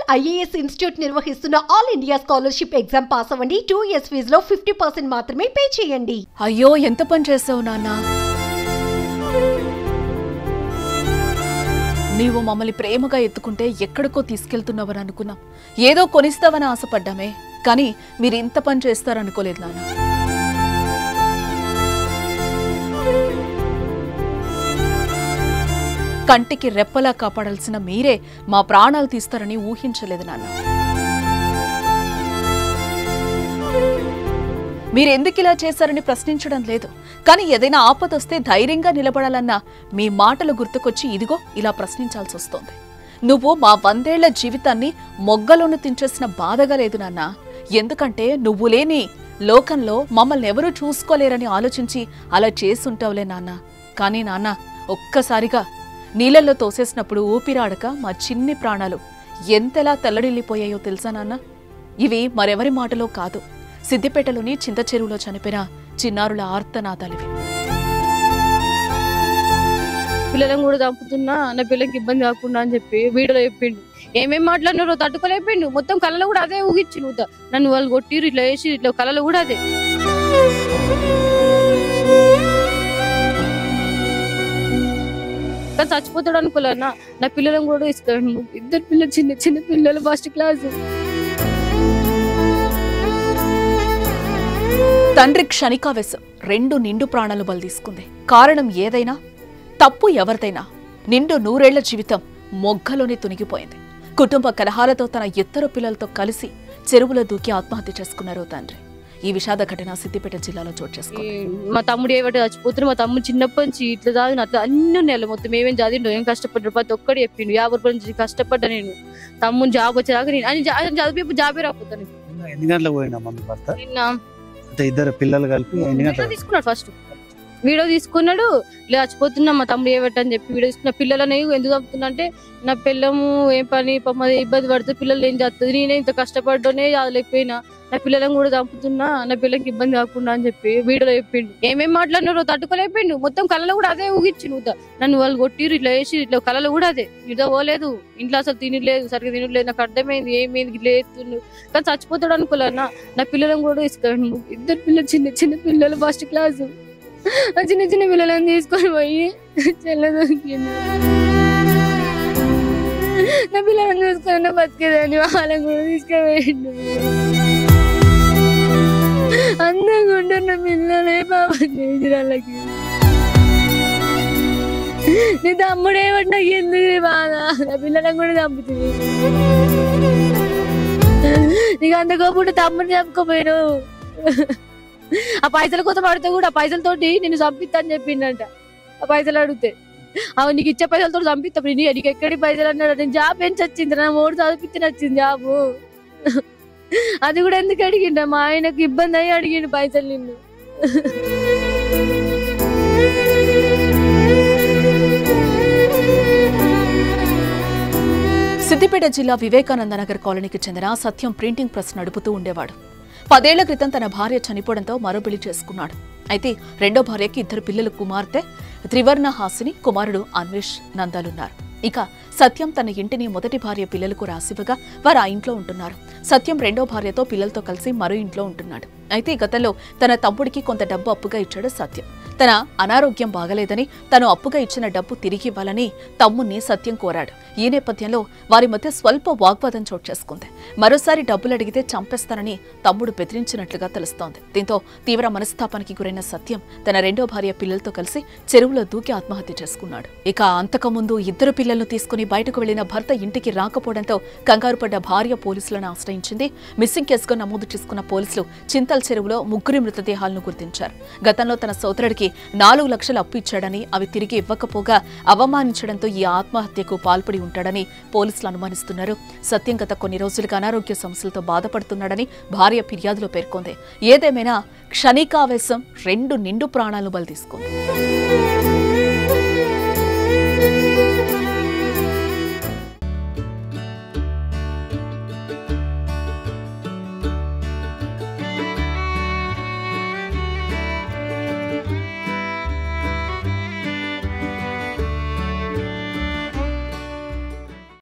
IAS institute నిర్వహిస్తున్న all India scholarship exam pass అవ్వండి two years ఫీజులో ఫిఫ్టీ పర్సెంట్ మాత్రమే పే చేయండి అయ్యో ఎంత పని చేసావు నాన్న నీవు మమ్మల్ని ప్రేమగా ఎత్తుకుంటే ఎక్కడికో తీసుకెళ్తున్నావని అనుకున్నాం ఏదో కొనిస్తావని ఆశపడ్డామే కానీ మీరు ఇంత పని చేస్తారనుకోలేదు నాన్న కంటికి రెప్పలా కాపాడాల్సిన మీరే మా ప్రాణాలు తీస్తారని ఊహించలేదు నాన్న మీరు ఎందుకు ఇలా చేశారని ప్రశ్నించడం లేదు కానీ ఏదైనా ఆపద వస్తే ధైర్యంగా నిలబడాలన్న మీ మాటలు గుర్తుకొచ్చి ఇదిగో ఇలా ప్రశ్నించాల్సి వస్తోంది నువ్వు మా వందేళ్ల జీవితాన్ని మొగ్గలోను తించేసిన బాధగా లేదు నాన్న ఎందుకంటే నువ్వు లేని లోకంలో మమ్మల్ని ఎవరూ చూసుకోలేరని ఆలోచించి అలా చేసుంటావులే నాన్న కానీ నాన్న ఒక్కసారిగా నీళ్ళల్లో తోసేసినప్పుడు ఊపిరాడక మా చిన్ని ప్రాణాలు ఎంతలా తెల్లడిల్లిపోయాయో తెలుసా నాన్న ఇవి మరెవరి మాటలో కాదు సిద్దిపేటలోని చింత చెరువులో చనిపోయిన చిన్నారుల ఆర్తనాదాలివి పిల్లలను కూడా చంపుతున్నా నా పిల్లకి ఇబ్బంది కాకుండా అని చెప్పి వీడియోలో చెప్పిండు ఏమేం మాట్లాడినారో తట్టుకోలేపిండు మొత్తం కళలో కూడా అదే ఊగిచ్చి నువ్వు నన్ను వాళ్ళు కొట్టిరు ఇట్లా వేసి ఇట్లా కళలో కూడా అదే కానీ చచ్చిపోతాడు అనుకోలేనా నా పిల్లలను కూడా ఇస్తాను ఇద్దరు పిల్లలు చిన్న చిన్న పిల్లలు ఫస్ట్ క్లాస్ తండ్రి క్షణికావేశం రెండు నిండు ప్రాణాలు బలి తీసుకుంది కారణం ఏదైనా తప్పు ఎవరిదైనా నిండు నూరేళ్ల జీవితం మొగ్గలోనే తునిగిపోయింది కుటుంబ కలహాలతో తన ఇద్దరు పిల్లలతో కలిసి చెరువులో దూకి ఆత్మహత్య చేసుకున్నారు తండ్రి ఈ విషాద ఘటన సిద్దిపేట జిల్లాలో చోటు చేసుకుంది మా తమ్ముడు ఏమంటే చచ్చిపోతున్నా మా తమ్ముడు చిన్నప్పటి నుంచి ఇట్లా చదివిన అట్లా అన్ని నెలలు మొత్తం ఏమేం చదివిండో ఏం కష్టపడ్డాడు ప్రతి ఒక్కటి చెప్పిండు యాభై రూపాయల నుంచి కష్టపడ్డా నేను తమ్ముడు జాబ్ వచ్చేదాకా నేను ఆయన జా- ఆయన చదివి జాబే రాకపోతాను ఎన్ని గంటలకు పోయినా మమ్మీ భర్త నిన్న అంటే ఇద్దరు పిల్లలు కలిపి ఎన్ని వీడియో గంటలకు తీసుకున్నాడు ఫస్ట్ వీడియో తీసుకున్నాడు ఇలా చచ్చిపోతున్నా మా తమ్ముడు ఏమంటని చెప్పి వీడియో తీసుకున్న పిల్లలని ఎందుకు చంపుతున్నా అంటే నా పిల్లము ఏం పని పాపం అది ఇబ్బంది పడితే పిల్లలు ఏం చేస్తుంది నేనే ఇంత కష్టపడ్డానే చదవలేకపోయినా నా పిల్లలను కూడా చంపుతున్నా నా పిల్లకి ఇబ్బంది కాకుండా అని చెప్పి వీడియోలో చెప్పిండు ఏమేం మాట్లాడినారో తట్టుకోలేపిండు మొత్తం కళలో కూడా అదే ఊగిచ్చి నువ్వు నన్ను వాళ్ళు కొట్టిరు ఇట్లా వేసి ఇట్లా కళలో కూడా అదే ఇట్లా పోలేదు ఇంట్లో అసలు తినలేదు సరిగ్గా తినలేదు నాకు అర్థమైంది ఏమైంది లేదు కానీ చచ్చిపోతాడు అనుకోలేనా నా పిల్లలను కూడా ఇస్తాను ఇద్దరు పిల్లలు చిన్న చిన్న పిల్లలు ఫస్ట్ క్లాస్ ఆ చిన్న చిన్న పిల్లలను తీసుకొని పోయి చెల్ల దొరికింది నా పిల్లలను చూసుకొని బతికేదాన్ని వాళ్ళని కూడా తీసుకుపోయిండు అందంగా ఉంటున్న పిల్లలే పాపం చేసి వాళ్ళకి నీ తమ్ముడేమన్నా ఎందుకు నీ బాధ నా పిల్లలను కూడా చంపుతుంది నీకు అంత కోపుడు తమ్ముడు చంపుకోపోయాను ఆ పైసల కోసం అడిగితే కూడా ఆ పైసలతోటి నేను చంపిస్తా అని చెప్పిండంట ఆ పైసలు అడిగితే అవి నీకు ఇచ్చే పైసలతో చంపిస్తా నీ నీకు ఎక్కడి పైసలు అన్నాడు నేను జాబ్ పెంచి వచ్చింది నా మూడు చదివిస్తే వచ్చింది జాబు అది కూడా ఎందుకు అడిగిండ మా ఆయనకు ఇబ్బంది అయ్యి అడిగిండు పైసలు నిన్ను సిద్దిపేట జిల్లా వివేకానంద నగర్ కాలనీకి చెందిన సత్యం ప్రింటింగ్ ప్రెస్ నడుపుతూ ఉండేవాడు పదేళ్ల క్రితం తన భార్య చనిపోవడంతో మరో పెళ్లి చేసుకున్నాడు అయితే రెండో భార్యకి ఇద్దరు పిల్లలు కుమార్తె త్రివర్ణ హాసిని కుమారుడు అన్వేష్ నందాలున్నారు ఇక సత్యం తన ఇంటిని మొదటి భార్య పిల్లలకు రాసివ్వగా వారు ఆ ఇంట్లో ఉంటున్నారు సత్యం రెండో భార్యతో పిల్లలతో కలిసి మరో ఇంట్లో ఉంటున్నాడు అయితే గతంలో తన తమ్ముడికి కొంత డబ్బు అప్పుగా ఇచ్చాడు సత్యం తన అనారోగ్యం బాగలేదని తను అప్పుగా ఇచ్చిన డబ్బు తిరిగి ఇవ్వాలని తమ్ముణ్ణి సత్యం కోరాడు ఈ నేపథ్యంలో వారి మధ్య స్వల్ప వాగ్వాదం చోటు చేసుకుంది మరోసారి డబ్బులు అడిగితే చంపేస్తానని తమ్ముడు బెదిరించినట్లుగా తెలుస్తోంది దీంతో తీవ్ర మనస్తాపానికి గురైన సత్యం తన రెండో భార్య పిల్లలతో కలిసి చెరువులో దూకి ఆత్మహత్య చేసుకున్నాడు ఇక అంతకుముందు ఇద్దరు పిల్లలను తీసుకుని బయటకు వెళ్లిన భర్త ఇంటికి రాకపోవడంతో కంగారు పడ్డ భార్య పోలీసులను ఆశ్రయించింది మిస్సింగ్ కేసుగా నమోదు చేసుకున్న పోలీసులు చింతల్ చెరువులో ముగ్గురి మృతదేహాలను గుర్తించారు గతంలో తన సోదరుడికి నాలుగు లక్షలు అప్పు ఇచ్చాడని అవి తిరిగి ఇవ్వకపోగా అవమానించడంతో ఈ ఆత్మహత్యకు పాల్పడి ఉంటాడని పోలీసులు అనుమానిస్తున్నారు సత్యం గత కొన్ని రోజులుగా అనారోగ్య సమస్యలతో బాధపడుతున్నాడని భార్య ఫిర్యాదులో పేర్కొంది ఏదేమైనా క్షణికావేశం రెండు నిండు ప్రాణాలను బలి తీసుకుంది